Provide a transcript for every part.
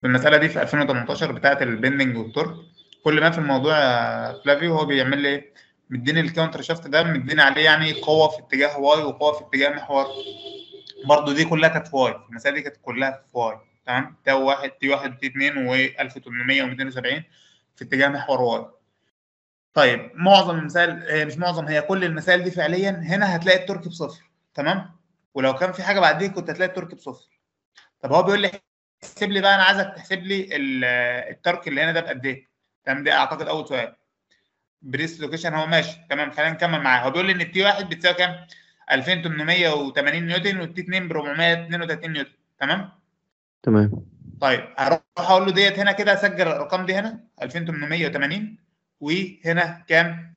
في المساله دي في 2018 بتاعه البندنج والتورك كل ما في الموضوع يا فلافيو هو بيعمل لي ايه مديني الكاونتر شافت ده مديني عليه يعني قوه في اتجاه واي وقوه في اتجاه محور برضو دي كلها كانت في واي المساله دي كانت كلها في واي تمام تاو واحد تي واحد تي اتنين و 1800 و270 في اتجاه محور واي طيب معظم المسائل هي مش معظم هي كل المسائل دي فعليا هنا هتلاقي الترك بصفر تمام ولو كان في حاجه بعديه كنت هتلاقي الترك بصفر طب هو بيقول لي احسب لي بقى انا عايزك تحسب لي ال- الترك اللي هنا ده بقد ايه تمام ده اعتقد اول سؤال بريس لوكيشن هو ماشي تمام خلينا نكمل معاه هو بيقول لي ان التي 1 بتساوي كام 2880 نيوتن والتي 2 ب 432 نيوتن تمام تمام طيب هروح اقول له ديت هنا كده اسجل الارقام دي هنا 2880 وهنا كام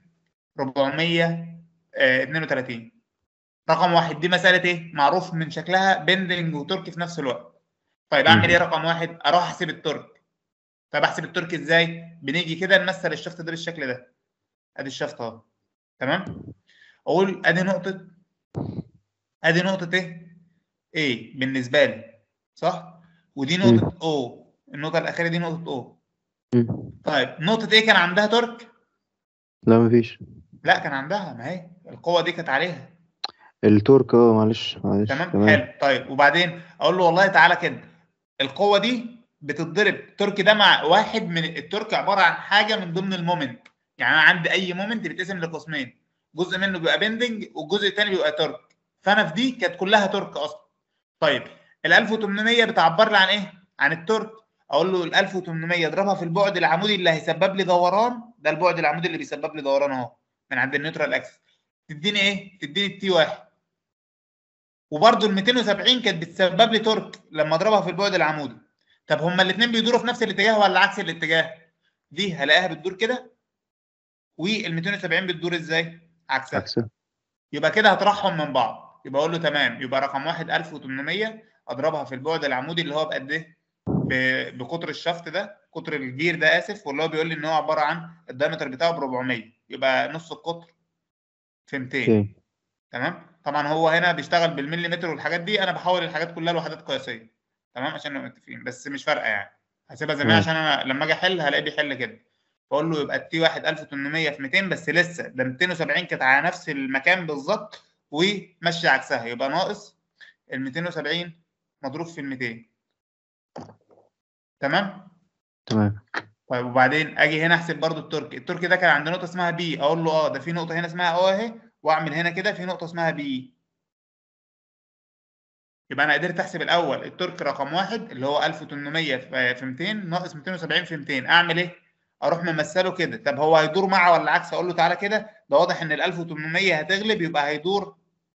432 رقم واحد دي مساله ايه معروف من شكلها بندنج وترك في نفس الوقت طيب اعمل ايه رقم واحد اروح احسب الترك طب احسب الترك ازاي بنيجي كده نمثل الشفط ده بالشكل ده ادي الشفط اهو تمام اقول ادي نقطه ادي نقطه ايه ايه بالنسبه لي صح ودي نقطه او النقطه الاخيره دي نقطه او مم. طيب نقطه ايه كان عندها ترك لا مفيش لا كان عندها ما هي القوه دي كانت عليها التورك اه معلش معلش تمام حلو طيب وبعدين اقول له والله تعالى كده القوه دي بتتضرب الترك ده مع واحد من الترك عباره عن حاجه من ضمن المومنت يعني انا عندي اي مومنت بيتقسم لقسمين جزء منه بيبقى بندنج والجزء الثاني بيبقى ترك فانا في دي كانت كلها ترك اصلا طيب ال 1800 بتعبر لي عن ايه عن الترك اقول له ال 1800 اضربها في البعد العمودي اللي هيسبب لي دوران ده البعد العمودي اللي بيسبب لي دوران اهو من عند النيوترال اكسس تديني ايه تديني التي واحد وبرده ال 270 كانت بتسبب لي تورك لما اضربها في البعد العمودي طب هما الاثنين بيدوروا في نفس الاتجاه ولا عكس الاتجاه دي هلاقيها بتدور كده وال 270 بتدور ازاي عكسها عكسها يبقى كده هطرحهم من بعض يبقى اقول له تمام يبقى رقم واحد 1800 اضربها في البعد العمودي اللي هو بقد ايه ب- بقطر الشفط ده قطر الجير ده اسف واللي هو بيقول لي ان هو عباره عن الدايمتر بتاعه ب 400 يبقى نص القطر في 200 اوكي تمام طبعا هو هنا بيشتغل بالمليمتر والحاجات دي انا بحول الحاجات كلها لوحدات قياسيه تمام عشان نبقى متفقين بس مش فارقه يعني هسيبها زي ما هي ماشي. عشان انا لما اجي احل هلاقيه بيحل كده بقول له يبقى التي 1 1800 في 200 بس لسه ده 270 كانت على نفس المكان بالظبط وماشيه عكسها يبقى ناقص ال 270 مضروب في ال 200 تمام تمام طيب وبعدين اجي هنا احسب برضو الترك الترك ده كان عند نقطه اسمها بي اقول له اه ده في نقطه هنا اسمها او اهي واعمل هنا كده في نقطه اسمها بي يبقى انا قدرت احسب الاول الترك رقم واحد اللي هو 1800 في في 200 ناقص 270 في 200 اعمل ايه؟ اروح ممثله كده طب هو هيدور مع ولا عكس اقول له تعالى كده ده واضح ان ال 1800 هتغلب يبقى هيدور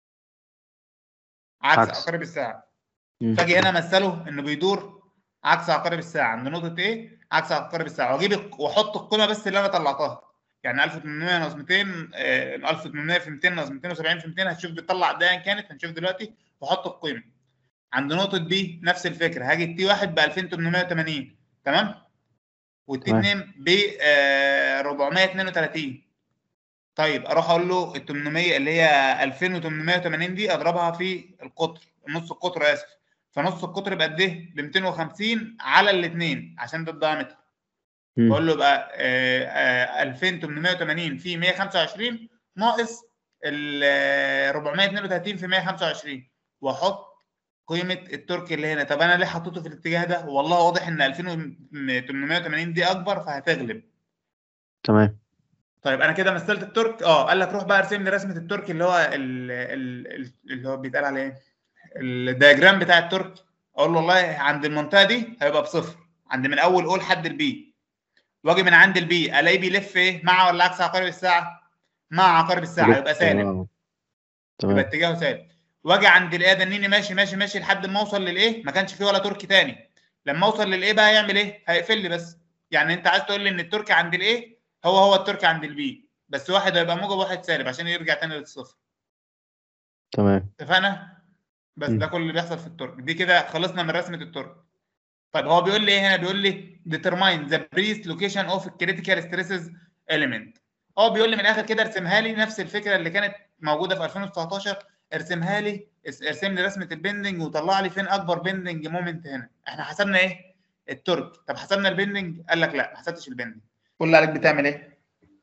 عكس, عكس. عقارب الساعه مم. فاجي هنا امثله انه بيدور عكس عقارب الساعه عند نقطه ايه؟ عكس عقارب الساعه واجيب الق- واحط القيمه بس اللي انا طلعتها يعني 1800 ناقص 200 آه، 1800 في 200 ناقص 270 في 200 هتشوف بتطلع ده كانت هنشوف دلوقتي واحط القيمه عند نقطه بي نفس الفكره هاجي التي 1 ب 2880 تمام والتي تمام. 2 ب آه، 432 طيب اروح اقول له ال 800 اللي هي 2880 دي اضربها في القطر نص القطر اسف فنص القطر بقد ايه؟ ب 250 على الاثنين عشان ده الدايمتر مم. بقول له يبقى آه، آه، 2880 في 125 ناقص ال آه، 432 في 125 واحط قيمه الترك اللي هنا طب انا ليه حطيته في الاتجاه ده؟ والله واضح ان 2880 دي اكبر فهتغلب تمام طيب انا كده مثلت الترك اه قال لك روح بقى ارسم لي رسمه الترك اللي هو ال ال ال اللي هو بيتقال عليه ايه؟ الدياجرام بتاع الترك اقول له والله عند المنطقه دي هيبقى بصفر عند من اول اول حد البي واجي من عند البي الاقيه بيلف ايه مع ولا عكس عقارب الساعه مع عقارب الساعه يبقى سالب آه. يبقى تمام اتجاهه سالب واجي عند الايه دنيني ماشي ماشي ماشي لحد ما اوصل للايه ما كانش فيه ولا ترك تاني لما اوصل للايه بقى هيعمل ايه هيقفل لي بس يعني انت عايز تقول لي ان الترك عند الايه هو هو الترك عند البي بس واحد هيبقى موجب وواحد سالب عشان يرجع تاني للصفر تمام اتفقنا بس م. ده كل اللي بيحصل في الترك دي كده خلصنا من رسمه الترك طيب هو بيقول لي ايه هنا بيقول لي determine the breeze location of critical stresses element هو بيقول لي من الاخر كده ارسمها لي نفس الفكره اللي كانت موجوده في 2019 ارسمها لي اس- ارسم لي رسمه البندنج وطلع لي فين اكبر بندنج مومنت هنا احنا حسبنا ايه التورك طب حسبنا البندنج قال لك لا ما حسبتش البندنج كل اللي عليك بتعمل ايه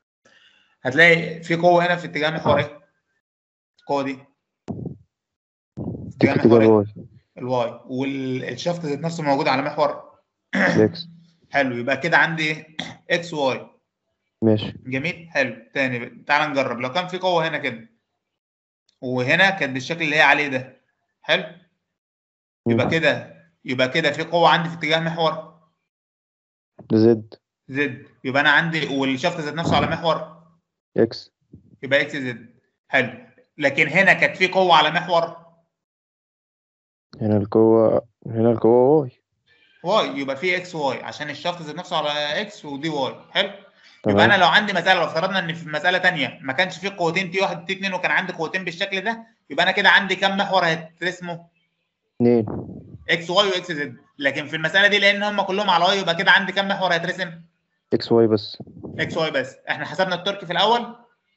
هتلاقي في قوه هنا في اتجاه محور ايه القوه دي في اتجاه اتجاه محور ايه الواي الواي والشفط ذات نفسه موجود على محور اكس حلو يبقى كده عندي ايه اكس واي ماشي جميل حلو تاني بقى. تعال نجرب لو كان في قوه هنا كده وهنا كانت بالشكل اللي هي عليه ده حلو يبقى مم. كده يبقى كده في قوه عندي في اتجاه محور زد زد يبقى انا عندي والشفط ذات نفسه على محور اكس يبقى اكس زد حلو لكن هنا كانت في قوه على محور هنا القوة هنا القوة واي واي يبقى في اكس واي عشان الشفط ذات نفسه على اكس ودي واي حلو يبقى تمام انا لو عندي مساله لو افترضنا ان في مساله تانية ما كانش في قوتين تي 1 تي 2 وكان عندي قوتين بالشكل ده يبقى انا كده عندي كام محور هيترسموا اتنين اكس واي واكس زد لكن في المساله دي لان هم كلهم على واي يبقى كده عندي كام محور هيترسم اكس واي بس اكس واي بس احنا حسبنا الترك في الاول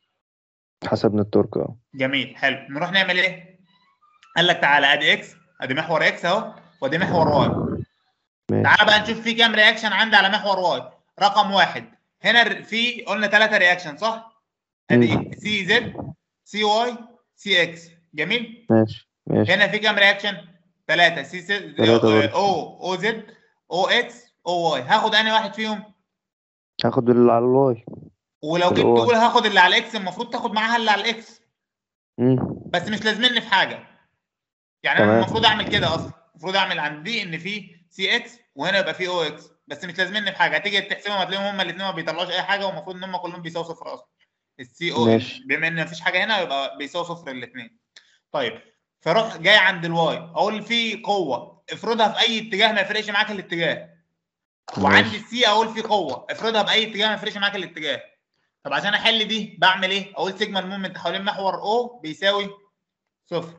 حسبنا التورك اه جميل حلو نروح نعمل ايه قال لك تعالى ادي اكس ادي محور اكس اهو وادي محور واي ماشي تعالى بقى نشوف في كام رياكشن عندي على محور واي رقم واحد هنا ر- في قلنا ثلاثة رياكشن صح؟ ادي مم. سي زد سي واي سي اكس جميل؟ ماشي ماشي هنا في كام رياكشن؟ ثلاثة سي زد تلاتة برضه. او او زد او اكس او واي هاخد انهي واحد فيهم؟ هاخد اللي على الواي ولو جيت الواي. تقول هاخد اللي على الاكس المفروض تاخد معاها اللي على الاكس مم. بس مش لازمني في حاجه يعني انا تمام. المفروض اعمل كده اصلا المفروض اعمل عندي ان في سي اكس وهنا يبقى في او اكس بس مش لازمني في حاجه هتيجي تحسبهم هتلاقيهم هما الاثنين ما بيطلعوش اي حاجه والمفروض ان هما كلهم بيساووا صفر اصلا السي او ماشي. بما ان مفيش حاجه هنا يبقى بيساووا صفر الاثنين طيب فاروح جاي عند الواي اقول في قوه افرضها في اي اتجاه ما يفرقش معاك الاتجاه وعندي ماشي. السي اقول في قوه افرضها باي اتجاه ما يفرقش معاك الاتجاه طب عشان احل دي بعمل ايه اقول سيجما المومنت حوالين محور او بيساوي صفر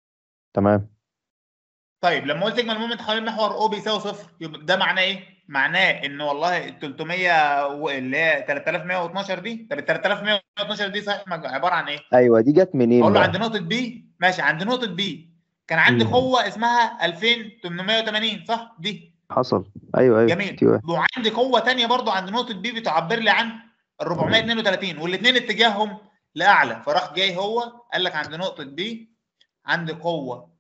تمام طيب لما قلت سيجما المومنت حوالين محور او بيساوي صفر يبقى ده معناه ايه معناه ان والله ال 300 و- اللي هي 3112 دي طب ال 3112 دي صحيح مج- عباره عن ايه ايوه دي جت منين اقول له بقى؟ عند نقطه بي ماشي عند نقطه بي كان عندي مم. قوه اسمها 2880 صح دي حصل ايوه ايوه جميل تي واحد. وعندي قوه تانية برضو عند نقطه بي بتعبر لي عن ال 432 والاثنين اتجاههم لاعلى فراح جاي هو قال لك عند نقطه بي عندي قوه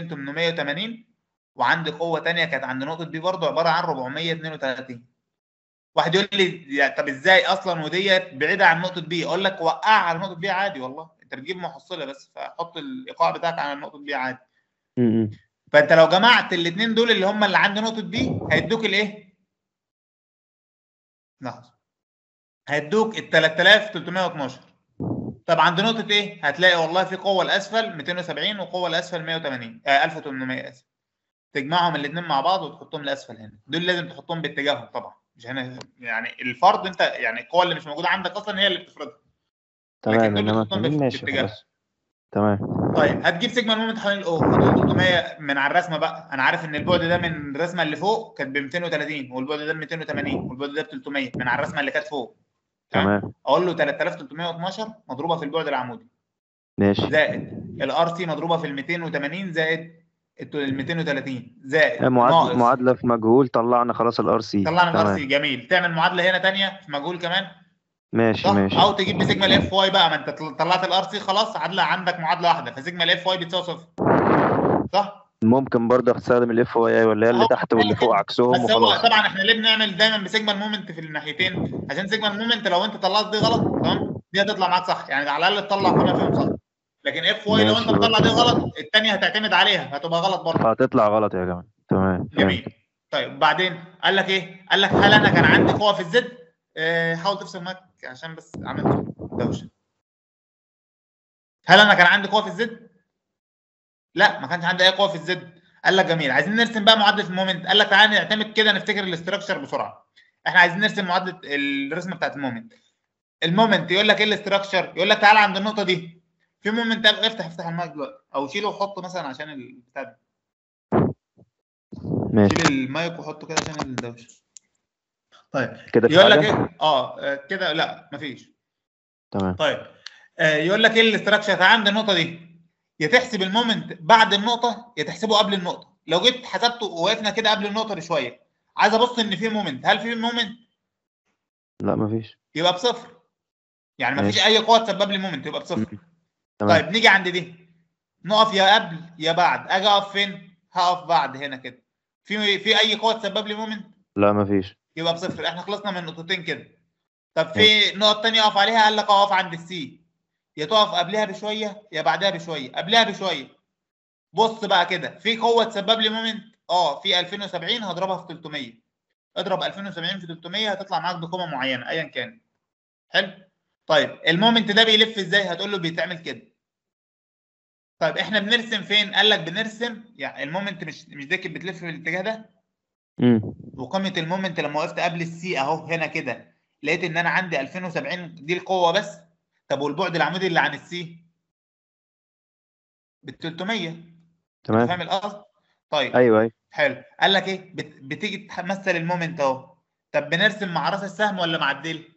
2880 وعندي قوه تانية كانت عند نقطه بي برضو عباره عن 432 واحد يقول لي يا طب ازاي اصلا وديت بعيده عن نقطه بي اقول لك وقعها على نقطه بي عادي والله انت بتجيب محصله بس فحط الايقاع بتاعك على نقطه بي عادي م- م. فانت لو جمعت الاثنين دول اللي هم اللي عند نقطه بي هيدوك الايه؟ لحظه هيدوك ال 3312 طب عند نقطه ايه؟ هتلاقي والله في قوه الاسفل 270 وقوه الاسفل 180 آه 1800 اسف تجمعهم الاثنين مع بعض وتحطهم لاسفل هنا دول لازم تحطهم باتجاههم طبعا مش هنا يعني الفرض انت يعني القوه اللي مش موجوده عندك اصلا هي اللي بتفرضها تمام دول انما بتحطهم التانيين بات- ماشي باتجاه. خلاص تمام طيب هتجيب سيجما المومنت حوالين الاو حدود 300 من على الرسمه بقى انا عارف ان البعد ده من الرسمه اللي فوق كانت ب 230 والبعد ده ب 280 والبعد ده ب 300 من على الرسمه اللي كانت فوق تمام اقول له 3312 مضروبه في البعد العمودي ماشي زائد الار سي مضروبه في ال 280 زائد ال 230 زائد هي معادلة ناقص معادلة في مجهول طلعنا خلاص الار سي طلعنا الار سي جميل تعمل معادله هنا ثانيه في مجهول كمان ماشي صح ماشي او تجيب لي سيجما الاف واي بقى ما انت طلعت الار سي خلاص عادله عندك معادله واحده فسيجما الاف واي بتساوي صفر صح ممكن برضه استخدم الاف واي ولا هي اللي أهو تحت واللي فوق عكسهم بس هو وخلاص طبعا احنا ليه بنعمل دايما بسيجما المومنت في الناحيتين عشان سيجما المومنت لو انت طلعت دي غلط تمام دي هتطلع معاك صح يعني على الاقل تطلع كلها فيهم صح لكن اف واي لو ماشي انت مطلع دي برضه. غلط الثانيه هتعتمد عليها هتبقى غلط برضه فهتطلع غلط يا جماعة تمام فهمت. جميل طيب بعدين قال لك ايه قال لك هل انا كان عندي قوه في الزد اه حاول تفصل معاك عشان بس عملت دوشه هل انا كان عندي قوه في الزد لا ما كانش عندي اي قوه في الزد قال لك جميل عايزين نرسم بقى معادله المومنت قال لك تعالى نعتمد كده نفتكر الاستراكشر بسرعه احنا عايزين نرسم معادله الرسمه بتاعت المومنت المومنت يقول لك ايه الاستراكشر يقول لك تعالى عند النقطه دي في مومنت افتح افتح المايك دلوقتي او شيله وحطه مثلا عشان البتاع ده ماشي شيل المايك وحطه كده عشان الدوشه طيب كده في يقول لك حاجة ايه اه آه، كده لا مفيش تمام طيب آه يقول لك ايه الاستراكشر تعالى عند النقطه دي يا تحسب المومنت بعد النقطه يا تحسبه قبل النقطه لو جيت حسبته ووقفنا كده قبل النقطه بشويه عايز ابص ان في مومنت هل في مومنت لا مفيش يبقى بصفر يعني مفيش ماشي. اي قوه تسبب لي مومنت يبقى بصفر مم. تمام طيب نيجي عند دي نقف يا قبل يا بعد اجي اقف فين هقف بعد هنا كده في في اي قوه تسبب لي مومنت لا مفيش يبقى بصفر احنا خلصنا من نقطتين كده طب في نقط تانية اقف عليها قال لك اقف عند السي يا تقف قبلها بشويه يا بعدها بشويه قبلها بشويه بص بقى كده في قوه تسبب لي مومنت اه في 2070 هضربها في 300 اضرب 2070 في 300 هتطلع معاك بقيمه معينه ايا كان حلو طيب المومنت ده بيلف ازاي هتقول له بيتعمل كده طيب احنا بنرسم فين قال لك بنرسم يعني المومنت مش مش دي كانت بتلف في الاتجاه ده امم وقيمه المومنت لما وقفت قبل السي اهو هنا كده لقيت ان انا عندي 2070 دي القوه بس طب والبعد العمودي اللي عن السي بال 300 تمام فاهم القصد؟ طيب ايوه ايوه حلو قال لك ايه بت- بتيجي تمثل المومنت اهو طب بنرسم مع راس السهم ولا مع الديل؟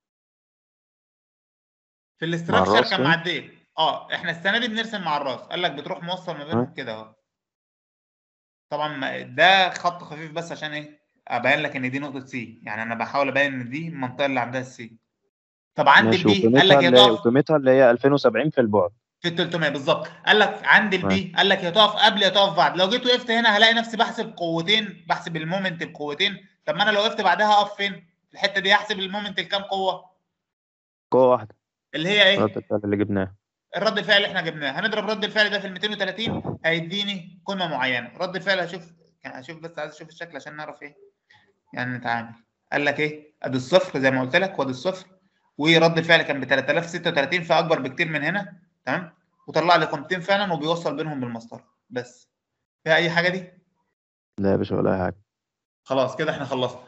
في الاستراكشر الراس كان يعني؟ مع الديل اه احنا السنه دي بنرسم مع الراس قال لك بتروح موصل ما بينهم تمام. كده اهو طبعا ما- ده خط خفيف بس عشان ايه ابين لك ان دي نقطه سي يعني انا بحاول ابين ان دي المنطقه اللي عندها السي طب عند ماشي البي قال لك وقيمتها يا اللي هي تقف قيمتها اللي هي 2070 في البعد في ال 300 بالظبط قال لك عند البي قال لك يا تقف قبل يا تقف بعد لو جيت وقفت هنا هلاقي نفسي بحسب قوتين بحسب المومنت بقوتين طب ما انا لو وقفت بعدها اقف فين في الحته دي هحسب المومنت لكام قوه قوة واحدة اللي هي ايه رد الفعل اللي جبناه الرد الفعل اللي احنا جبناه هنضرب رد الفعل ده في ال 230 هيديني قيمه معينه رد الفعل هشوف كان هشوف بس عايز اشوف الشكل عشان نعرف ايه يعني نتعامل قال لك ايه ادي الصفر زي ما قلت لك وادي الصفر ورد الفعل كان ب 3036 فاكبر بكتير من هنا تمام وطلع لي قيمتين فعلا وبيوصل بينهم بالمسطره بس فيها اي حاجه دي لا يا باشا ولا أي حاجة خلاص كده احنا خلصنا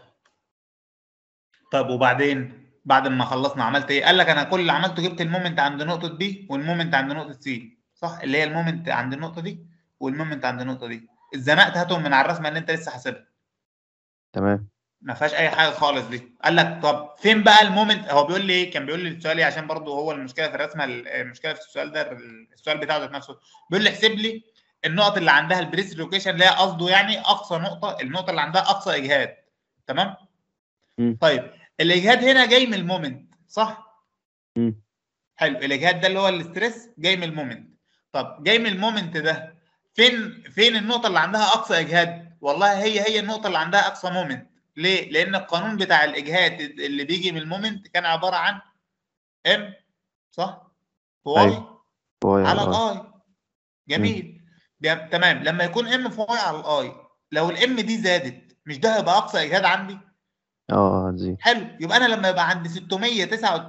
طب وبعدين بعد ما خلصنا عملت ايه قال لك انا كل اللي عملته جبت المومنت عند نقطه بي والمومنت عند نقطه سي صح اللي هي المومنت عند النقطه دي والمومنت عند النقطه دي اتزنقت هاتهم من على الرسمه اللي انت لسه حاسبها تمام ما فيهاش اي حاجه خالص دي قال لك طب فين بقى المومنت هو بيقول لي ايه كان بيقول لي السؤال ايه عشان برضو هو المشكله في الرسمه المشكله في السؤال ده السؤال بتاعه ذات نفسه بيقول لي احسب لي النقط اللي عندها البريس لوكيشن اللي هي قصده يعني اقصى نقطه النقطه اللي عندها اقصى اجهاد تمام مم. طيب الاجهاد هنا جاي من المومنت صح مم. حلو الاجهاد ده اللي هو الاستريس جاي من المومنت طب جاي من المومنت ده فين فين النقطه اللي عندها اقصى اجهاد والله هي هي النقطه اللي عندها اقصى مومنت ليه لان القانون بتاع الاجهاد اللي بيجي من المومنت كان عباره عن ام صح في واي أيوة. هو على آه. الاي جميل بي- تمام لما يكون ام في واي على الاي لو الام دي زادت مش ده هيبقى اقصى اجهاد عندي اه هتزيد حلو يبقى انا لما يبقى عندي 609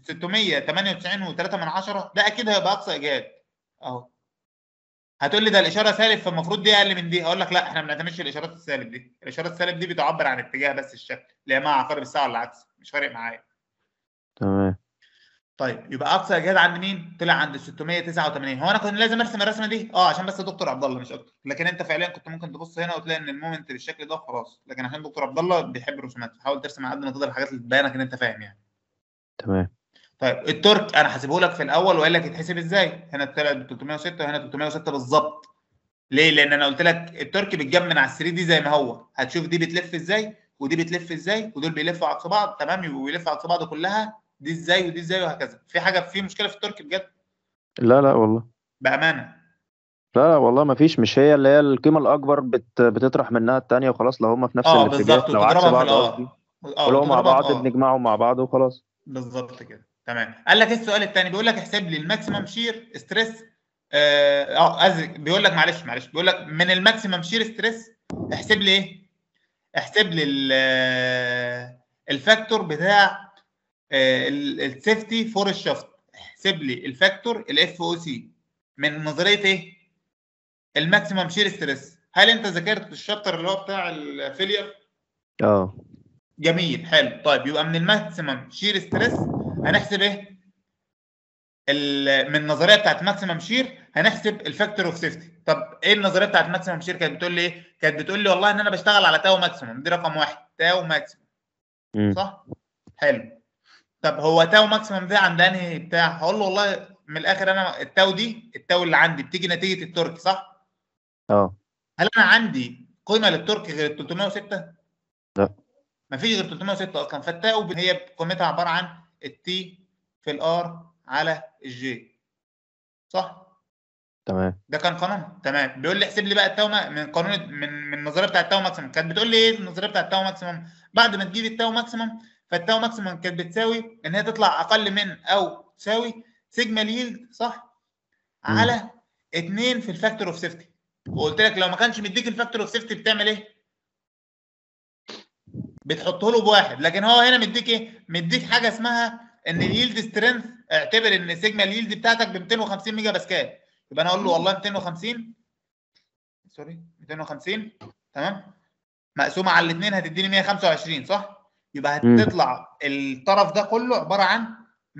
698 و3 من 10 ده اكيد هيبقى اقصى اجهاد اهو هتقول لي ده الاشاره سالب فالمفروض دي اقل من دي هقول لك لا احنا ما بنعتمدش الاشارات السالب دي الاشارات السالب دي بتعبر عن اتجاه بس الشكل اللي هي مع عقارب الساعه ولا العكس مش فارق معايا تمام طيب يبقى اقصى اجهاد عند مين طلع عند 689 هو انا كنت لازم ارسم الرسمه دي اه عشان بس دكتور عبد الله مش اكتر لكن انت فعليا كنت ممكن تبص هنا وتلاقي ان المومنت بالشكل ده خلاص لكن عشان دكتور عبد الله بيحب الرسومات حاول ترسم على قد ما تقدر الحاجات اللي تبينك ان انت فاهم يعني تمام طيب التورك انا حاسبه لك في الاول وقال لك يتحسب ازاي هنا طلع ب 306 وهنا 306 بالظبط ليه لان انا قلت لك التورك بيتجمع من على ال 3 دي زي ما هو هتشوف دي بتلف ازاي ودي بتلف ازاي ودول بيلفوا عكس بعض تمام يبقوا بيلفوا عكس بعض كلها دي ازاي ودي ازاي وهكذا في حاجه في مشكله في التورك بجد لا لا والله بامانه لا لا والله ما فيش مش هي اللي هي القيمة الأكبر بت... بتطرح منها التانية وخلاص لو هما في نفس اه الاتجاه بالظبط لو عكس وتضربها في بعض قصدي الاه اه ولو مع وتضربها بعض في اه بنجمعهم مع بعض وخلاص بالظبط كده تمام قال لك ايه السؤال الثاني بيقول لك احسب لي الماكسيمم شير ستريس اه اه قصدي بيقول لك معلش معلش بيقول لك من الماكسيمم شير ستريس احسب لي ايه احسب لي ال- آه، الفاكتور بتاع السيفتي فور الشفط احسب لي الفاكتور الاف او سي من نظريه ايه الماكسيمم شير ستريس هل انت ذاكرت الشابتر اللي هو بتاع الفيلير اه جميل حلو طيب يبقى من الماكسيمم شير ستريس هنحسب ايه ال- من النظريه بتاعت ماكسيمم شير هنحسب الفاكتور اوف سيفتي طب ايه النظريه بتاعت ماكسيمم شير كانت بتقول لي ايه كانت بتقول لي والله ان انا بشتغل على تاو ماكسيمم دي رقم واحد تاو ماكسيمم مم. صح حلو طب هو تاو ماكسيمم ده عند انهي بتاع هقول له والله من الاخر انا التاو دي التاو اللي عندي بتيجي نتيجه التورك صح اه هل انا عندي قيمه للتورك غير ال 306 لا. مفيش غير 306 اصلا فالتاو هي قيمتها عباره عن التي في الار على الجي صح تمام ده كان قانون تمام بيقول لي احسب لي بقى التاو ما- من قانون من من النظريه بتاع التاو ماكسيمم كانت بتقول لي ايه النظريه بتاع التاو ماكسيمم بعد ما تجيب التاو ماكسيمم فالتاو ماكسيمم كانت بتساوي ان هي تطلع اقل من او تساوي سيجما اليلد صح مم. على 2 في الفاكتور اوف سيفتي وقلت لك لو ما كانش مديك الفاكتور اوف سيفتي بتعمل ايه؟ بتحطه له بواحد لكن هو هنا مديك ايه؟ مديك حاجه اسمها ان اليلد سترينث اعتبر ان سيجما اليلد بتاعتك ب 250 ميجا باسكال يبقى انا اقول له والله 250 سوري 250 تمام مقسومه على الاثنين هتديني 125 صح؟ يبقى مم. هتطلع الطرف ده كله عباره عن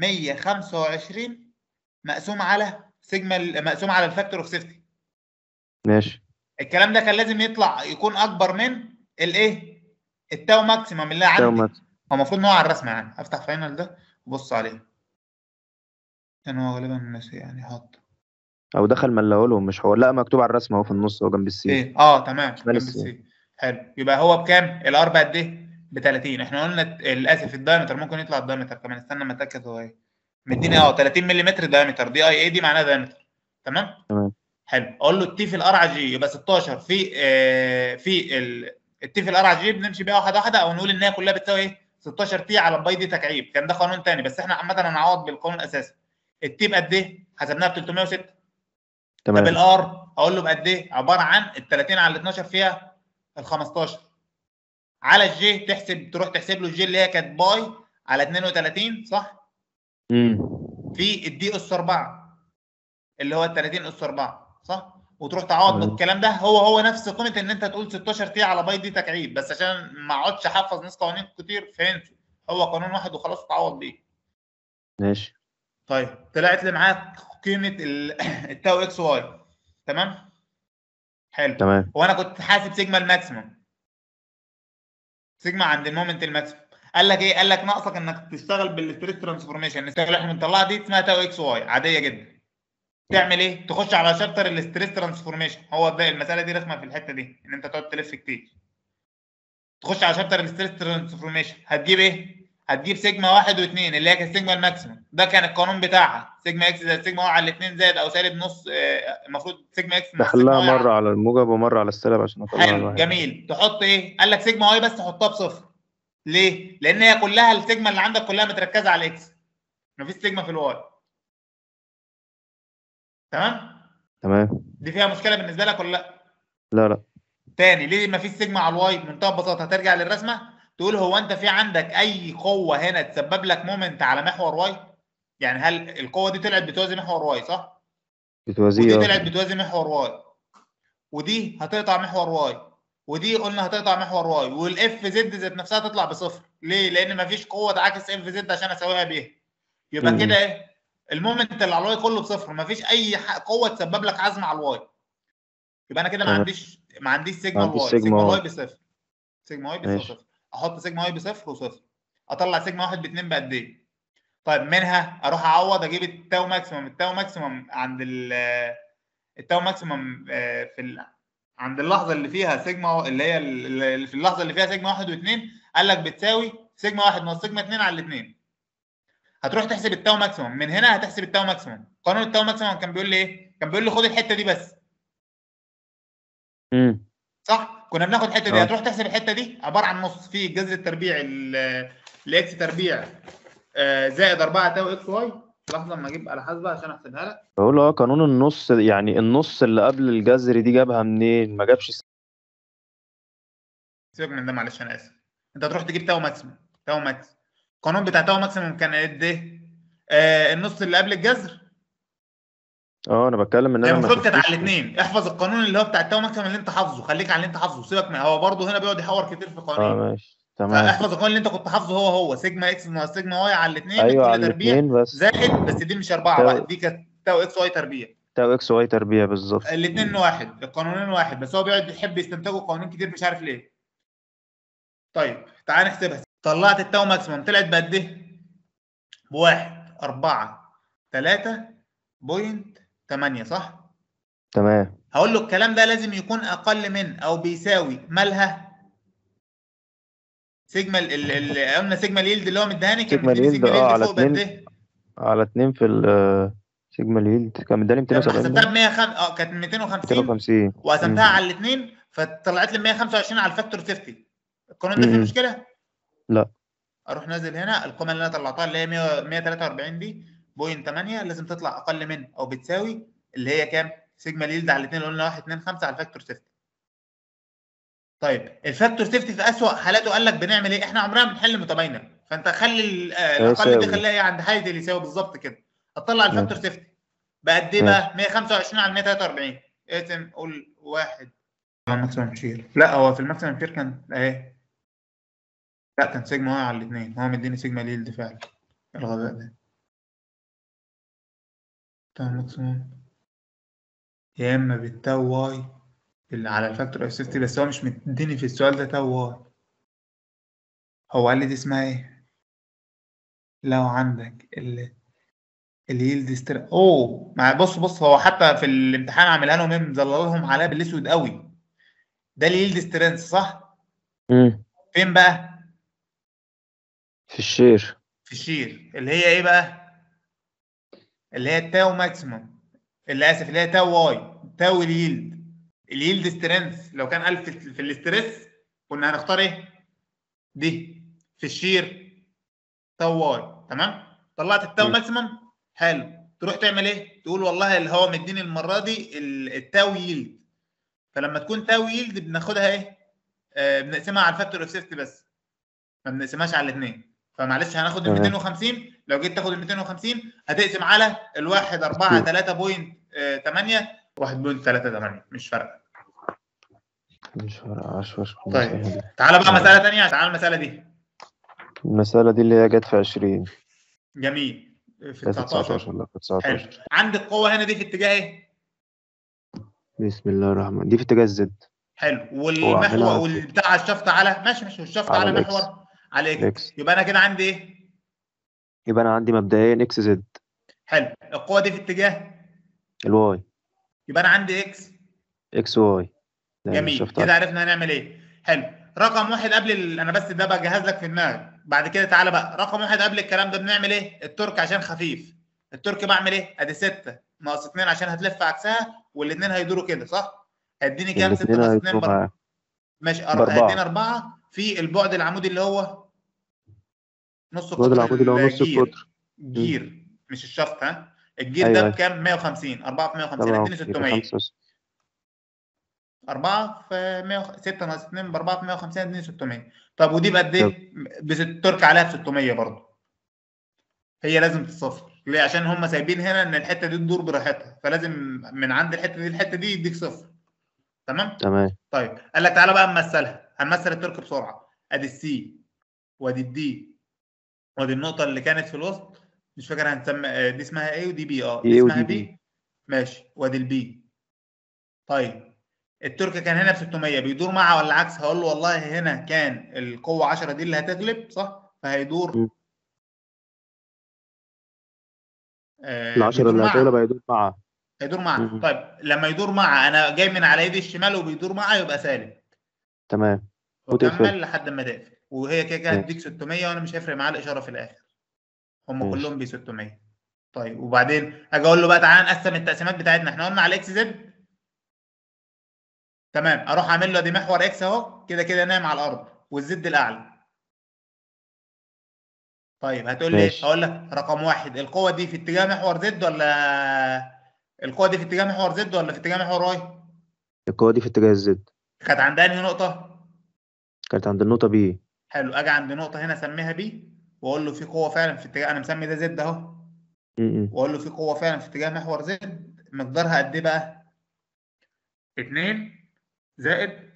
125 مقسوم على سيجما مقسوم على الفاكتور اوف سيفتي ماشي الكلام ده كان لازم يطلع يكون اكبر من الايه التاو ماكسيمم اللي تاو عندي ماكس هو المفروض ان هو على الرسمه يعني افتح فاينل ده وبص عليه كان هو غالبا ناسي يعني حاط او دخل ملاه لهم مش هو لا مكتوب على الرسمه اهو في النص هو جنب السي ايه اه تمام شمال جنب السي. السي حلو يبقى هو بكام الار بقد ايه ب 30 احنا قلنا الت- الاسف الدايمتر ممكن يطلع الدايمتر كمان استنى ما اتاكد هو ايه مديني اه 30 ملم دايمتر دي اي اي دي معناها دايمتر تمام تمام. حلو اقول له التي في الار على جي يبقى 16 في آه في ال- التي في الار على جي بنمشي بيها واحده واحده او نقول ان هي كلها بتساوي ايه 16 تي على الباي دي تكعيب كان ده قانون تاني بس احنا عامه هنعوض بالقانون الاساسي التي بقد ايه حسبناها ب 306 طب تمام الار اقول له بقد ايه عباره عن ال 30 على ال 12 فيها ال 15 على الجي تحسب تروح تحسب له الجي اللي هي كانت باي على 32 صح امم في الدي اس 4 اللي هو ال 30 اس 4 صح وتروح تعوض تمام. بالكلام ده هو هو نفس قيمه ان انت تقول 16 تي على باي دي تكعيب بس عشان ما اقعدش احفظ ناس قوانين كتير فهمت هو قانون واحد وخلاص تعوض بيه ماشي طيب طلعت لي معاك قيمه ال- التاو اكس واي تمام حلو تمام وانا كنت حاسب سيجما الماكسيمم سيجما عند المومنت الماكسيمم قال لك ايه قال لك ناقصك انك تشتغل بالستريس ترانسفورميشن الستايل اللي احنا بنطلعها دي اسمها تاو اكس واي عاديه جدا تعمل ايه تخش على شابتر الستريس ترانسفورميشن هو ده المساله دي رسمه في الحته دي ان انت تقعد تلف كتير تخش على شابتر الستريس ترانسفورميشن هتجيب ايه هتجيب سيجما واحد واثنين اللي هي كانت سيجما الماكسيمم ده كان القانون بتاعها سيجما اكس زائد سيجما واي على الاثنين زائد او سالب نص آه، المفروض سيجما اكس ناقص سيجما بحلها واي على- مره على الموجب ومره على السالب عشان اطلع حلو الواحد. جميل تحط ايه قال لك سيجما واي بس تحطها بصفر ليه لان هي كلها السيجما اللي عندك كلها متركزه على الاكس مفيش سيجما في الواي تمام تمام دي فيها مشكله بالنسبه لك ولا لا لا لا تاني ليه مفيش سيجما على الواي بمنتهى البساطه هترجع للرسمه تقول هو انت في عندك اي قوه هنا تسبب لك مومنت على محور واي يعني هل القوه دي طلعت بتوازي محور واي صح بتوازيه ودي آه. طلعت بتوازي محور واي ودي هتقطع محور واي ودي قلنا هتقطع محور واي والاف زد ذات نفسها تطلع بصفر ليه لان مفيش قوه تعاكس اف زد عشان اساويها بيها يبقى مم. كده ايه المومنت اللي على الواي كله بصفر مفيش اي ح- قوه تسبب لك عزم على الواي يبقى انا كده ما تمام. عنديش ما عنديش سيجما ما عنديش الواي سيجما سيجما واي. الواي بصفر سيجما واي ماشي. بصفر احط سيجما واي بصفر وصفر اطلع سيجما واحد باتنين بقد ايه طيب منها اروح اعوض اجيب التاو ماكسيمم التاو ماكسيمم عند ال التاو ماكسيمم آه، في ال... عند اللحظه اللي فيها سيجما اللي هي ال- اللي في اللحظه اللي فيها سيجما واحد واثنين قال لك بتساوي سيجما واحد ناقص سيجما اثنين على الاثنين هتروح تحسب التاو ماكسيمم من هنا هتحسب التاو ماكسيمم قانون التاو ماكسيمم كان بيقول لي ايه؟ كان بيقول لي خد الحته دي بس امم صح؟ كنا بناخد الحته دي آه. هتروح تحسب الحته دي عباره عن نص في الجذر التربيعي ال- الاكس تربيع آه، زائد 4 تاو اكس واي لحظه اما اجيب على حاسبه عشان احسبها لك بقول اه قانون النص يعني النص اللي قبل الجذر دي جابها منين ما جابش س- سيبك من ده معلش انا اسف انت هتروح تجيب تاو ماكسيمم تاو ماكس القانون بتاع تاو ماكسيمم كان قد ايه؟ آه النص اللي قبل الجذر اه انا بتكلم ان هي انا ما المفروض كانت على شفتوش. الاثنين احفظ القانون اللي هو بتاع التاو ماكسيمم اللي انت حافظه خليك على اللي انت حافظه سيبك من هو برضه هنا بيقعد يحور كتير في اه القوانين ماشي تمام احفظ القانون اللي انت كنت حافظه هو هو سيجما اكس ناقص سيجما واي على الاثنين ايوه كل على تربيع الاثنين بس زائد بس دي مش اربعه تاو- واحد دي كانت تاو اكس واي تربيع تاو اكس واي تربيع بالظبط الاثنين واحد القانونين واحد بس هو بيقعد يحب يستنتجوا قوانين كتير مش عارف ليه طيب تعال نحسبها طلعت التاو ماكسيمم طلعت بقد ايه؟ بواحد أربعة تلاتة بوينت تمانية صح؟ تمام هقول له الكلام ده لازم يكون أقل من أو بيساوي مالها سيجما ال- ال- ال- قلنا سيجما اليلد اللي هو مديهاني كان سيجما مديني اليلد، سيجما اه، اليلد على فوق بقد اتنين. ايه؟ على اتنين في ال سيجما اليلد كان مداني لما 270 حسبتها ب 100 اه كانت 250 250 وقسمتها على الاثنين فطلعت لي 125 على الفاكتور 50 القانون ده فيه مم. مشكله؟ لا. اروح نازل هنا القيمه اللي انا طلعتها اللي هي 100 143 دي بوينت 8 لازم تطلع اقل من او بتساوي اللي هي كام؟ سيجما اليلد على الاثنين اللي قلنا 1 2 5 على الفاكتور 50 طيب الفاكتور 50 في اسوأ حالاته قال لك بنعمل ايه؟ احنا عمرنا ما بنحل متباينه فانت خلي ال- آه، الاقل دي يساوي. خليها ايه عند حاجه اللي يساوي بالظبط كده هتطلع ماشي. الفاكتور 50 بقى قد ايه بقى؟ 125 على 143 اقسم قول واحد الماكسيمم شير لا هو في الماكسيمم شير كان اهي لا كان سيجما واقع على الاثنين هو مديني سيجما ليلد فعلا الغباء ده بتاع ماكسيمم يا اما بالتاو واي اللي على الفاكتور اف 50 بس هو مش مديني في السؤال ده تاو واي هو قال لي دي اسمها ايه لو عندك ال اليلد ستر اوه ما بص بص هو حتى في الامتحان عاملها لهم ايه مظللهم عليها بالاسود قوي ده اليلد سترينث صح امم فين بقى في الشير في الشير اللي هي ايه بقى اللي هي التاو ماكسيموم اللي اسف اللي هي تاو واي تاو اليلد اليلد سترينث لو كان 1000 في- في الاستريس كنا هنختار ايه دي في الشير تاو واي تمام طلعت التاو م. ماكسيموم حلو تروح تعمل ايه تقول والله اللي هو مديني المره دي ال- التاو يلد فلما تكون تاو يلد بناخدها ايه آه بنقسمها على الفاكتور اوف 50 بس ما بنقسمهاش على الاثنين فمعلش هناخد ال تمام. 250 لو جيت تاخد ال 250 هتقسم على الواحد 4 م. 3.8 1.38 مش فارقه مش فارقة عشوش طيب. تعالى بقى مساله ثانيه تعالى المساله دي المسألة دي اللي هي جت في 20 جميل في كانت 19 19 لا كانت حلو 19 عندك قوه هنا دي في اتجاه ايه بسم الله الرحمن دي في اتجاه الزد حلو هو والمحور عاملها والبتاع الشفط على ماشي ماشي الشفط على على الإكس. محور على اكس اكس يبقى انا كده عندي ايه يبقى انا عندي مبدئيا اكس زد حلو القوه دي في اتجاه الواي يبقى انا عندي اكس اكس واي لأن جميل الشفط كده عرفنا هنعمل ايه حلو رقم واحد قبل ال... انا بس ده بجهز لك في دماغك بعد كده تعالى بقى رقم واحد قبل الكلام ده بنعمل ايه الترك عشان خفيف الترك بعمل ايه ادي 6 ناقص 2 عشان هتلف عكسها والاثنين هيدوروا كده صح هيديني كام 6 الاثنين ناقص 2 هيدوروا معاه ماشي أر... بأربعة. هيدينا 4 في البعد العمودي اللي هو نص الواد قطر العمودي اللي هو نص الجير. القطر جير مش الشفط ها الجير أيوة، ده أيوة. بكام 150 4 في 150 طبعا هيديني 600 يبقى خمسة 4 في 100 6 ناقص 2 ب 4 في 150 اديني 600 طب ودي بقد ايه؟ بترك عليها ب 600 برضه هي لازم تتصفر ليه؟ عشان هم سايبين هنا ان الحته دي تدور براحتها فلازم من عند الحته دي الحته دي يديك صفر تمام؟ تمام طيب قال لك تعالى بقى نمثلها هنمثل الترك بسرعه ادي السي وادي الدي وادي النقطه اللي كانت في الوسط مش فاكر هنسمي آه، دي اسمها ايه ودي بي اه دي دي A اسمها ودي بي ماشي وادي البي طيب الترك كان هنا ب 600 بيدور مع ولا عكس هقول له والله هنا كان القوه 10 دي اللي هتغلب صح فهيدور م. آه العشرة بيدور اللي مع. هتغلب هيدور معاه هيدور مع م. طيب لما يدور مع انا جاي من على ايدي الشمال وبيدور مع يبقى سالب تمام وتقفل. وكمل لحد ما تقفل وهي كده كده ماشي. هتديك 600 وانا مش هيفرق معاه الاشاره في الاخر هم ماشي. كلهم ب 600 طيب وبعدين اجي اقول له بقى تعالى نقسم التقسيمات بتاعتنا احنا قلنا على اكس زد تمام اروح اعمل له دي محور اكس اهو كده كده نايم على الارض والزد الاعلى طيب هتقول لي ايه؟ ماشي. هقول لك رقم واحد القوه دي في اتجاه محور زد ولا القوه دي في اتجاه محور زد ولا في اتجاه محور واي؟ القوة دي في اتجاه الزد كانت عند انهي نقطه؟ كانت عند النقطة بي حلو اجي عند نقطه هنا اسميها بي واقول له في قوه فعلا في اتجاه انا مسمي ده زد اهو م- م. واقول له في قوه فعلا في اتجاه محور زد مقدارها قد ايه بقى؟ 2 زائد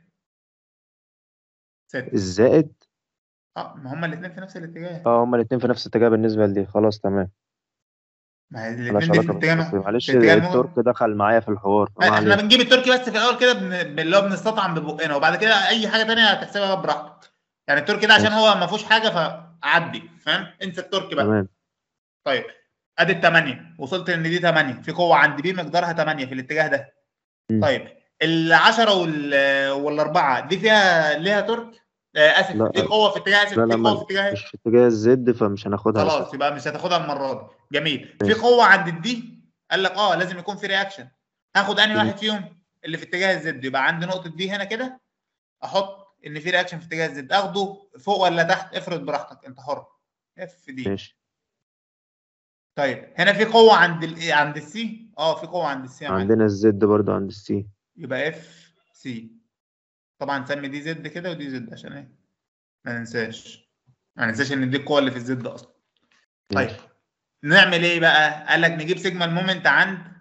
6 الزائد اه ما هما الاثنين في نفس الاتجاه اه هما الاتنين في نفس الاتجاه بالنسبة لدي خلاص تمام ما هي ملهاش الاثنين دي في علاقة اتجاه بالترك. مح- معلش في اتجاه مح- الترك دخل معايا في الحوار ما احنا علينا. بنجيب التركي بس في الاول كده بن... اللي هو بنستطعم ببقنا وبعد كده اي حاجه تانية هتحسبها براحتك يعني التركي ده عشان ماشي. هو ما فيهوش حاجه فعدي فاهم انسى التركي بقى تمام طيب ادي الثمانيه وصلت ان دي 8 في قوه عند بي مقدارها 8 في الاتجاه ده م. طيب ال 10 وال والاربعه دي فيها ليها ترك آه اسف لا. في قوه في اتجاه اسف لا في لا قوه ما في اتجاه مش في اتجاه الزد فمش هناخدها خلاص أسف. يبقى مش هتاخدها المره دي جميل في ماشي. قوه عند الدي قال لك اه لازم يكون في رياكشن هاخد انهي مم. واحد فيهم اللي في اتجاه الزد يبقى عندي نقطه دي هنا كده احط ان في رياكشن في اتجاه الزد اخده فوق ولا تحت افرض براحتك انت حر اف دي ماشي طيب هنا في قوه عند ال عند السي اه في قوه عند السي يا معلم عندنا الزد برضو عند السي يبقى اف سي طبعا نسمي دي زد كده ودي زد عشان ايه ما ننساش ما ننساش ان دي القوه اللي في الزد اصلا طيب ماشي. نعمل ايه بقى قال لك نجيب سيجما المومنت عند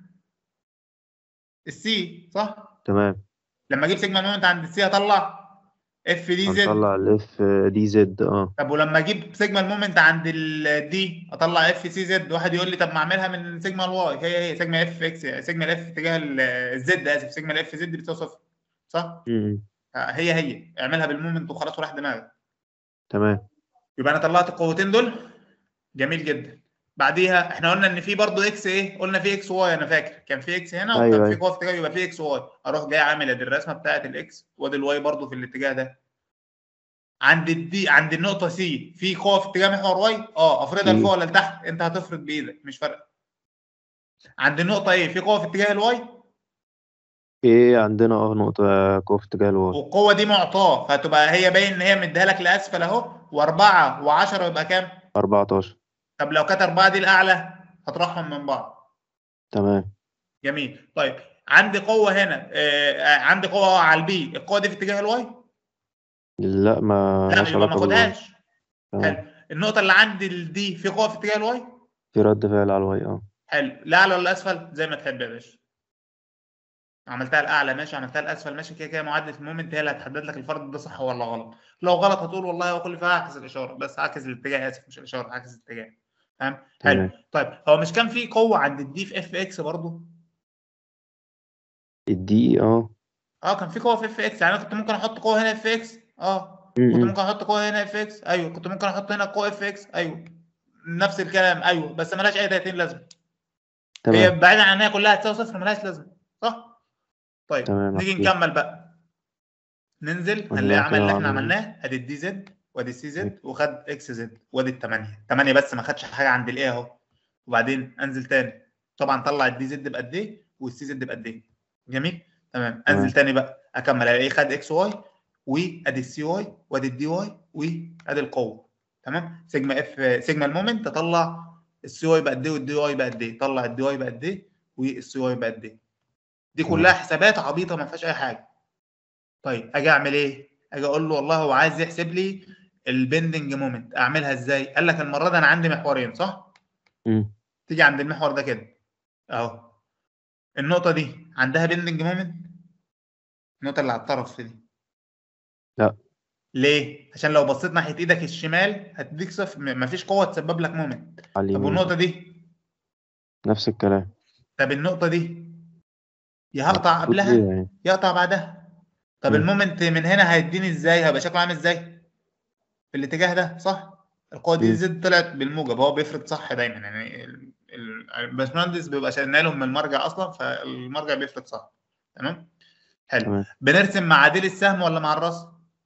السي صح تمام لما اجيب سيجما المومنت عند السي هطلع اف دي زد هنطلع الاف دي زد اه طب ولما اجيب سيجما المومنت عند الدي اطلع اف سي زد واحد يقول لي طب ما اعملها من سيجما الواي هي هي سيجما اف اكس سيجما الاف اتجاه الزد اسف سيجما الاف زد بتساوي صفر صح م- م. هي هي اعملها بالمومنت وخلاص وراح دماغك تمام يبقى انا طلعت القوتين دول جميل جدا بعديها احنا قلنا ان في برضه اكس ايه قلنا في اكس واي انا فاكر كان في اكس هنا وكان أيوة، في أيوة. قوه في اتجاه يبقى في اكس واي اروح جاي عامل ادي الرسمه بتاعت الاكس وادي الواي برضه في الاتجاه ده عند الدي عند النقطه سي في قوه في اتجاه محور واي اه افرضها في. لفوق ولا لتحت انت هتفرض بايدك مش فارقه عند النقطه ايه في قوه في اتجاه الواي ايه عندنا اه نقطة قوة في اتجاه الواي والقوه دي معطاه فهتبقى هي باين ان هي مديها لك لاسفل اهو واربعه و10 يبقى كام؟ 14 طب لو كانت اربعه دي الاعلى هطرحهم من بعض تمام جميل طيب عندي قوه هنا آه عندي قوه على البي القوه دي في اتجاه الواي لا ما لا لهاش يبقى ما علاقة بالواي اخدهاش تمام. حلو النقطه اللي عندي الدي في قوه في اتجاه الواي في رد فعل على الواي اه حلو الاعلى ولا الاسفل زي ما تحب يا باشا عملتها الاعلى ماشي عملتها الاسفل ماشي كده كده معادله المومنت هي اللي هتحدد لك الفرد ده صح ولا غلط لو غلط هتقول والله هو كل فيها اعكس الاشاره بس اعكس الاتجاه اسف مش الاشاره اعكس الاتجاه فاهم حلو تمام. طيب هو مش كان في قوه عند الدي في اف اكس برضه الدي اه اه كان في قوه في اف اكس يعني انا كنت ممكن احط قوه هنا اف اكس اه م- كنت م. ممكن احط قوه هنا اف اكس ايوه كنت ممكن احط هنا قوه اف اكس ايوه نفس الكلام ايوه بس ملهاش اي 30 لازمه هي تمام بعيدا عن ان هي كلها تساوي صفر ملهاش لازمه صح؟ طيب تمام نيجي أوكي. نكمل بقى ننزل والله هنلاقي عمل كده اللي احنا عمل- عملناه ادي الدي زد وادي السي زد وخد اكس زد وادي الثمانيه 8 بس ما خدش حاجه عند الايه اهو وبعدين انزل تاني طبعا طلع الدي زد بقد ايه والسي زد بقد ايه جميل تمام تمام. انزل تاني بقى اكمل الاقي خد اكس واي وادي السي واي وادي الدي واي وادي القوه تمام سيجما اف سيجما المومنت تطلع السي واي بقد ايه والدي واي بقد ايه طلع الدي واي بقد ايه والسي واي بقد ايه دي تمام. كلها حسابات عبيطه ما فيهاش اي حاجه طيب اجي اعمل ايه اجي اقول له والله هو عايز يحسب لي البندنج مومنت اعملها ازاي قال لك المره دي انا عندي محورين صح م. تيجي عند المحور ده كده اهو النقطه دي عندها بندنج مومنت النقطه اللي على الطرف دي لا. ليه عشان لو بصيت ناحيه ايدك الشمال هتديك صفر م- مفيش قوه تسبب لك مومنت على طب اليمين والنقطه دي نفس الكلام طب النقطه دي يا هقطع المفروض قبلها ليه يعني يقطع بعدها طب مم. المومنت من هنا هيديني ازاي هيبقى شكله عامل ازاي في الاتجاه ده صح القوه دي مم. زد طلعت بالموجب هو بيفرض صح دايما يعني ال- ال- الباشمهندس بيبقى شايلنا لهم من المرجع اصلا فالمرجع بيفرض صح تمام حلو تمام. بنرسم مع عديل السهم ولا مع الراس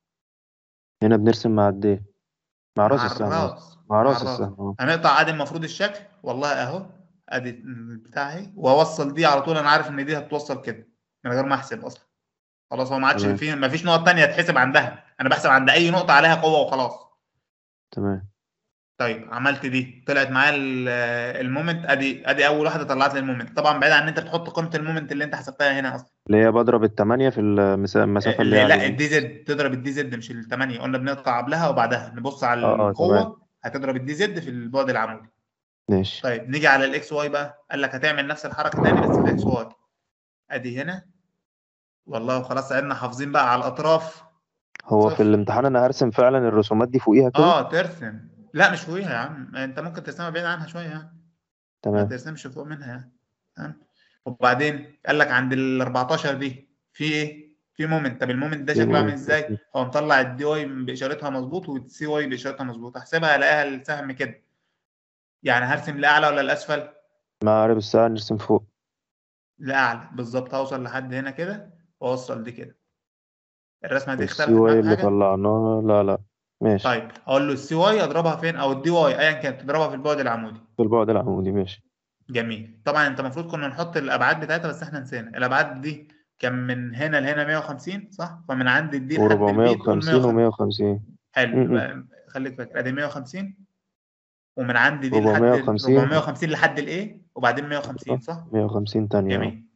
هنا بنرسم مع الدي مع راس مع السهم آه. الراس مع راس السهم اه هنقطع عادي المفروض الشكل والله اهو ادي البتاع اهي واوصل دي على طول انا عارف ان دي هتوصل كده من غير ما احسب اصلا خلاص هو ما عادش تمام. في ما فيش نقط تانية تحسب عندها انا بحسب عند اي نقطة عليها قوة وخلاص تمام طيب عملت دي طلعت معايا ال- المومنت ادي ادي اول واحدة طلعت لي المومنت طبعا بعيد عن ان انت بتحط قيمة المومنت اللي انت حسبتها هنا اصلا اللي هي بضرب التمانية في المسا- المسافة اللي هي لا على الدي زد تضرب الدي زد مش الثمانية قلنا بنقطع قبلها وبعدها نبص على آه، آه، القوة هتضرب الدي زد في البعد العمودي ماشي طيب نيجي على الاكس واي بقى قال لك هتعمل نفس الحركه تاني بس في الاكس واي ادي هنا والله خلاص عدنا حافظين بقى على الاطراف هو صفر. في الامتحان انا هرسم فعلا الرسومات دي فوقيها كده اه ترسم لا مش فوقيها يا عم انت ممكن ترسمها بعيد عنها شويه يعني ما تمام ترسمش فوق منها يعني تمام وبعدين قال لك عند ال 14 دي في ايه؟ في مومنت طب المومنت ده في شكله عامل مومنت. ازاي؟ هو مطلع الدي واي باشارتها مظبوط والسي واي باشارتها مظبوط احسبها الاقيها السهم كده يعني هرسم لاعلى ولا لاسفل؟ مع عرب الساعة نرسم فوق لاعلى بالظبط هوصل لحد هنا كده واوصل دي كده الرسمه دي السي اختلفت واي معاك اللي حاجه طلعناه لا لا ماشي طيب اقول له السي واي اضربها فين او الدي واي ايا كانت تضربها في البعد العمودي في البعد العمودي ماشي جميل طبعا انت المفروض كنا نحط الابعاد بتاعتها بس احنا نسينا الابعاد دي كان من هنا لهنا 150 صح فمن عند الدي لحد البي تقول و450 150 و150 حلو م-م. يبقى خليك فاكر ادي 150 ومن عند دي لحد 450. 450 لحد الايه وبعدين 150 صح 150 تانية جميل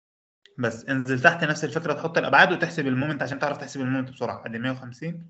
بس انزل تحت نفس الفكره تحط الابعاد وتحسب المومنت عشان تعرف تحسب المومنت بسرعه ادي 150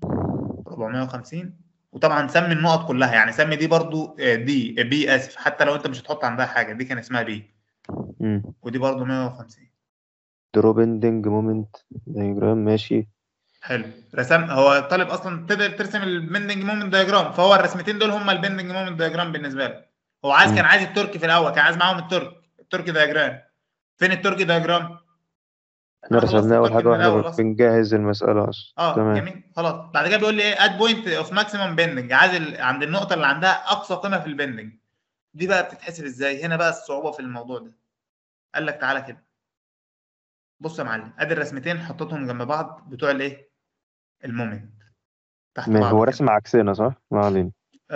450 وطبعا سمي النقط كلها يعني سمي دي برضو آه، دي بي اسف حتى لو انت مش هتحط عندها حاجه دي كان اسمها بي امم ودي برضو 150 دروب اندنج مومنت دايجرام ماشي حلو رسم هو الطالب اصلا تقدر ترسم البندنج مومنت دايجرام فهو الرسمتين دول هم البندنج مومنت دايجرام بالنسبه له هو عايز مم. كان عايز التركي في الاول كان عايز معاهم الترك التركي دايجرام فين التركي دايجرام احنا خلصت رسمناه اول التركي حاجة من واحنا الأول أصلاً. بنجهز المسألة اصلا اه تمام جميل خلاص بعد كده بيقول لي ايه اد بوينت اوف ماكسيمم بيندنج عايز ال- عند النقطه اللي عندها اقصى قيمه في البيندنج دي بقى بتتحسب ازاي هنا بقى الصعوبه في الموضوع ده قال لك تعالى كده بص يا معلم ادي الرسمتين حطيتهم جنب بعض بتوع الايه المومنت تحت ما بعض هو كده. رسم عكسنا صح؟ ما علينا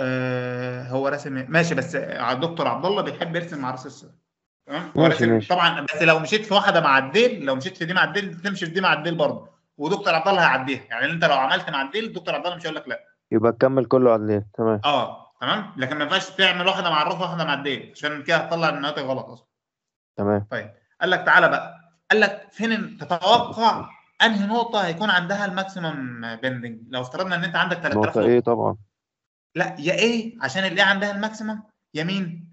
آه هو رسم ماشي بس الدكتور عبد الله بيحب يرسم مع راس السهم تمام هو ماشي، رسم ماشي. طبعا بس لو مشيت في واحده مع الديل لو مشيت في دي مع الديل تمشي في دي مع الديل برضه ودكتور عبد الله هيعديها يعني انت لو عملت مع الديل الدكتور عبد الله مش هيقول لك لا يبقى تكمل كله على الليل تمام اه تمام لكن ما ينفعش تعمل واحده مع الراس واحده مع الديل عشان كده هتطلع الناتج غلط اصلا تمام طيب قال لك تعالى بقى قال لك فين تتوقع انهي نقطه هيكون عندها الماكسيمم بيندنج لو افترضنا ان انت عندك 3000 نقطة نقطه ايه طبعا لا يا ايه عشان الايه عندها الماكسيمم يمين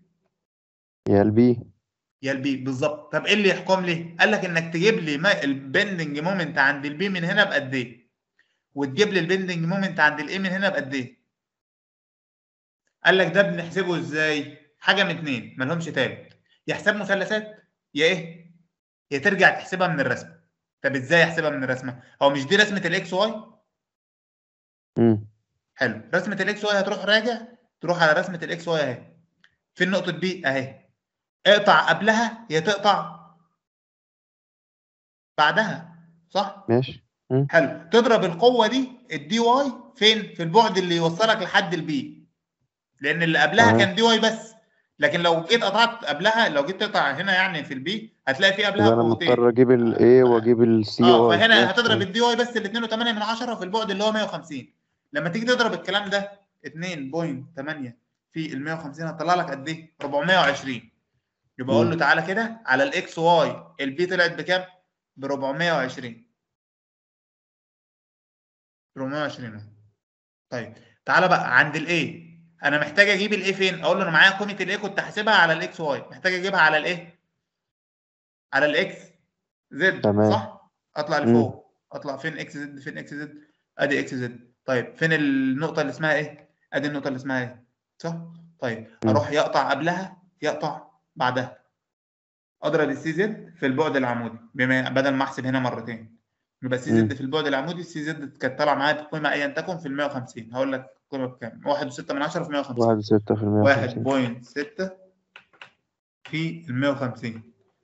يا البي يا البي بالظبط طب ايه اللي يحكم لي قال لك انك تجيب لي ما البندنج مومنت عند البي من هنا بقد ايه وتجيب لي البندنج مومنت عند الايه من هنا بقد ايه قال لك ده بنحسبه ازاي حاجه من اتنين مالهمش تالت يا حساب مثلثات يا ايه يا ترجع تحسبها من الرسمه طب ازاي احسبها من الرسمه هو مش دي رسمه الاكس واي امم حلو رسمه الاكس واي هتروح راجع تروح على رسمه الاكس واي اهي فين نقطه بي اهي اقطع قبلها يا تقطع بعدها صح ماشي حلو تضرب القوه دي الدي واي فين في البعد اللي يوصلك لحد البي لان اللي قبلها تمام. كان دي واي بس لكن لو جيت قطعت قبلها لو جيت تقطع هنا يعني في البي هتلاقي في قبلها يبقى انا قوتين مضطر اجيب الاي واجيب السي اه واي فهنا هتضرب الدي واي بس ال 2.8 من 10 في البعد اللي هو 150 لما تيجي تضرب الكلام ده 2.8 في ال 150 هتطلع لك قد ايه 420 يبقى اقول له مم. تعالى كده على الاكس واي البي طلعت بكام ب 420 420 أهو. طيب تعالى بقى عند الاي انا محتاج اجيب الاي فين اقول له انا معايا قيمه الاي كنت حاسبها على الاكس واي محتاج اجيبها على الايه على الاكس زد تمام. صح اطلع مم. لفوق اطلع فين اكس زد فين اكس زد ادي اكس زد طيب فين النقطه اللي اسمها ايه ادي النقطه اللي اسمها ايه صح طيب مم. اروح يقطع قبلها يقطع بعدها اضرب السي زد في البعد العمودي بما بدل ما احسب هنا مرتين يبقى السي زد مم. في البعد العمودي السي زد كانت طالعه معايا بقيمه ايا تكن في ال 150 هقول لك القيمه بكام 1.6 من 10 في 150 واحد ستة في المية وخمسين 1.6 في ال 150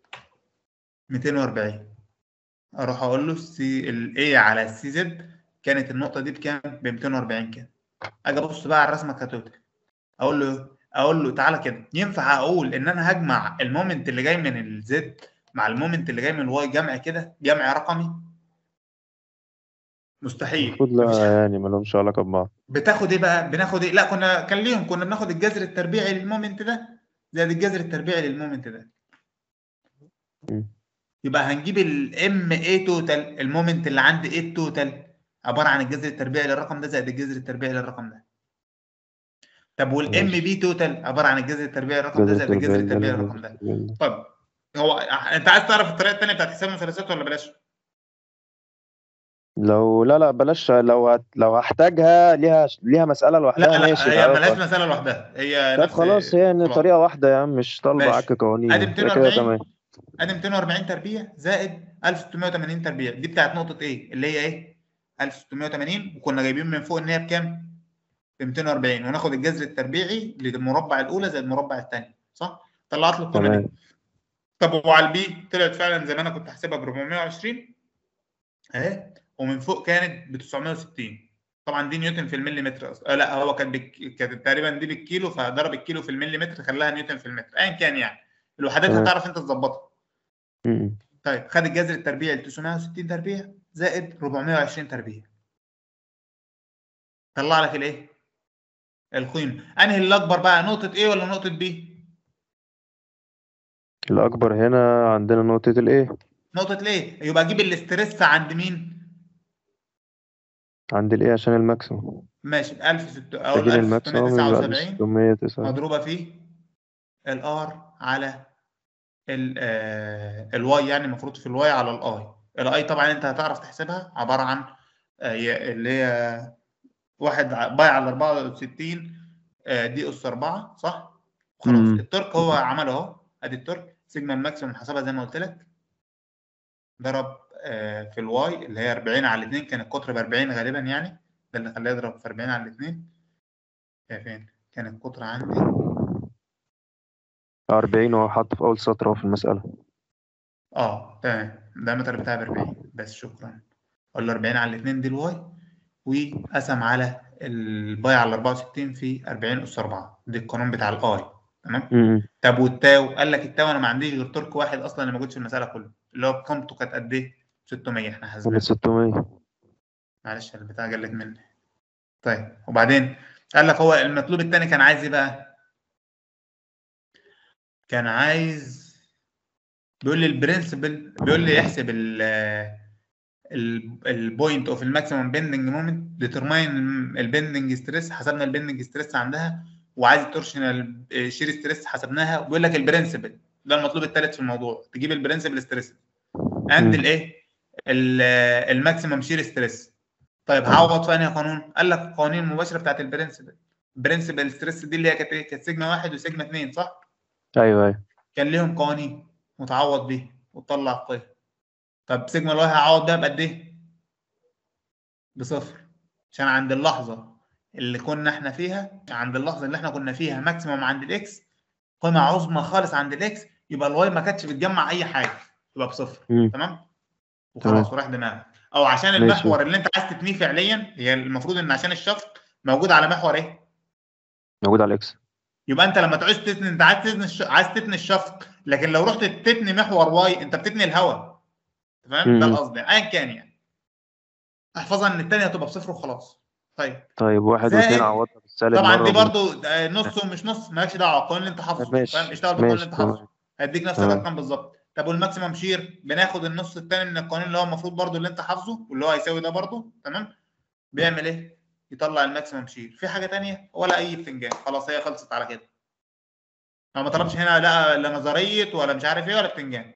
240 اروح اقول له السي الاي على السي زد كانت النقطه دي بكام ب 240 كده اجي ابص بقى على الرسمه كتوتال اقول له اقول له تعالى كده ينفع اقول ان انا هجمع المومنت اللي جاي من الزد مع المومنت اللي جاي من الواي جمع كده جمع رقمي مستحيل المفروض مفيش لا يعني مالهمش علاقة ببعض بتاخد ايه بقى بناخد ايه لا كنا كان ليهم كنا بناخد الجذر التربيعي للمومنت ده زائد الجذر التربيعي للمومنت ده مم. يبقى هنجيب الام اي توتال المومنت اللي عند ايه التوتال عباره عن الجذر التربيعي للرقم ده زائد الجذر التربيعي للرقم ده طب والام ماشي. بي توتال عباره عن الجذر التربيعي للرقم ده جذر زائد الجذر التربيعي التربيعي ده للرقم ده الجذر التربيعي ده. طب هو انت عايز تعرف الطريقه الثانيه بتاعت حساب المثلثات ولا بلاش؟ لو لا لا بلاش لو هت... لو هحتاجها ليها ليها مسألة لا لوحدها لا ماشي هي تعالى ملهاش خلاص. مساله لوحدها هي طب نفس خلاص هي إن خلاص. طريقة واحدة يا عم مش طالبة ماشي. عك قوانين ادي كده كده 240 تمام ادي 240 تربيع زائد 1680 تربيع دي بتاعت نقطه ايه اللي هي ايه 1680 وكنا جايبين من فوق ان هي بكام ب 240 وناخد الجذر التربيعي للمربع الاولى زائد المربع الثاني صح طلعت لي القيمه دي تمام طب وعلى البي طلعت فعلا زي ما انا كنت حاسبها ب 420 اهي ومن فوق كانت ب 960 طبعا دي نيوتن في المليمتر اصلا آه لا هو كان بك... كانت تقريبا دي بالكيلو فضرب الكيلو في المليمتر خلاها نيوتن في المتر ايا كان يعني الوحدات تمام. هتعرف انت تظبطها مم. طيب خد الجذر التربيعي ل 960 تربيع زائد 420 تربيع طلع لك الايه؟ القيمه انهي اللي اكبر بقى نقطه A ولا نقطه B؟ الأكبر هنا عندنا نقطة الإيه نقطه ليه؟ يبقى اجيب الاسترس عند مين؟ عند الإيه عشان الماكسيموم ماشي 1600 او تجيب الماكسيموم يبقى 1679 609 مضروبه في الار على ال آه، الواي يعني المفروض في الواي على الاي الاي طبعا انت هتعرف تحسبها عباره عن آه، هي- اللي هي واحد ع- باي على 64 آه، دي اس 4 صح؟ خلاص مم. التورك هو عمله اهو ادي التورك سيجما الماكسيموم حسبها زي ما قلت لك ضرب آه، في الواي اللي هي 40 على 2 كان القطر ب 40 غالبا يعني ده اللي خلاه يضرب في 40 على 2 هي فين؟ كان القطر عندي 40 هو حاط في أول سطر أهو في المسألة اه تمام الدايمتر بتاعي ب 40 بس شكرا اقول له 40 على 2 دي الواي وقسم على الباي على 64 في 40 اس 4 دي القانون بتاع الاي تمام مم. طب والتاو قال لك التاو انا ما عنديش غير ترك واحد اصلا اللي موجود في المساله كلها اللي هو قيمته كانت قد ايه 600 احنا كانت حاسبين 600 معلش البتاع جلت مني طيب وبعدين قال لك هو المطلوب الثاني كان عايز ايه بقى كان عايز بيقول لي البرنسبل بيقول لي يحسب ال البوينت اوف الماكسيمم بيندنج مومنت ديترماين البيندنج ستريس حسبنا البيندنج ستريس عندها وعايز التورشنال شير ستريس حسبناها وبيقول لك البرنسبل ده المطلوب الثالث في الموضوع تجيب البرنسبل ستريس عند مم. الايه ال- الماكسيمم شير ستريس طيب هعوض في انهي قانون قال لك القوانين المباشره بتاعت البرنسبل برنسبل ستريس دي اللي هي كانت ايه كانت سيجما واحد وسيجما اثنين صح أيوه أيوه كان ليهم قوانين متعوض بيها وتطلع القيم طب سيجما الواي هعوض بيها بقد ايه؟ بصفر عشان عند اللحظه اللي كنا احنا فيها عند اللحظه اللي احنا كنا فيها ماكسيموم عند الاكس قيمه عظمى خالص عند الاكس يبقى الواي ما كانتش بتجمع اي حاجه يبقى بصفر مم. تمام وخلاص وراح دماغك او عشان ماشي. المحور اللي انت عايز تتنيه فعليا هي المفروض ان عشان الشفط موجود على محور ايه؟ موجود على الإكس يبقى انت لما تعوز تتني انت عايز تتني الش... عايز تتني الشفط لكن لو رحت تتني محور واي انت بتتني الهواء فاهم ده مم. القصد يعني. ايا كان يعني احفظها ان الثانيه هتبقى بصفر وخلاص طيب طيب واحد زائد- واثنين عوضها بالسالب طبعا مرة دي وبال- برضو آه، نص ومش نص مالكش دعوه القانون اللي انت حافظه ماشي فاهم اشتغل بالقانون اللي ماشي انت حافظه تمام هيديك نفس تمام. الارقام بالظبط طب والماكسيمم شير بناخد النص الثاني من القانون اللي هو المفروض برضو اللي انت حافظه واللي هو هيساوي ده برضو تمام بيعمل ايه يطلع الماكسيمم شير في حاجه تانية ولا اي بتنجان خلاص هي خلصت على كده هو ما طلبش هنا لا لا نظريه ولا مش عارف ايه ولا بتنجان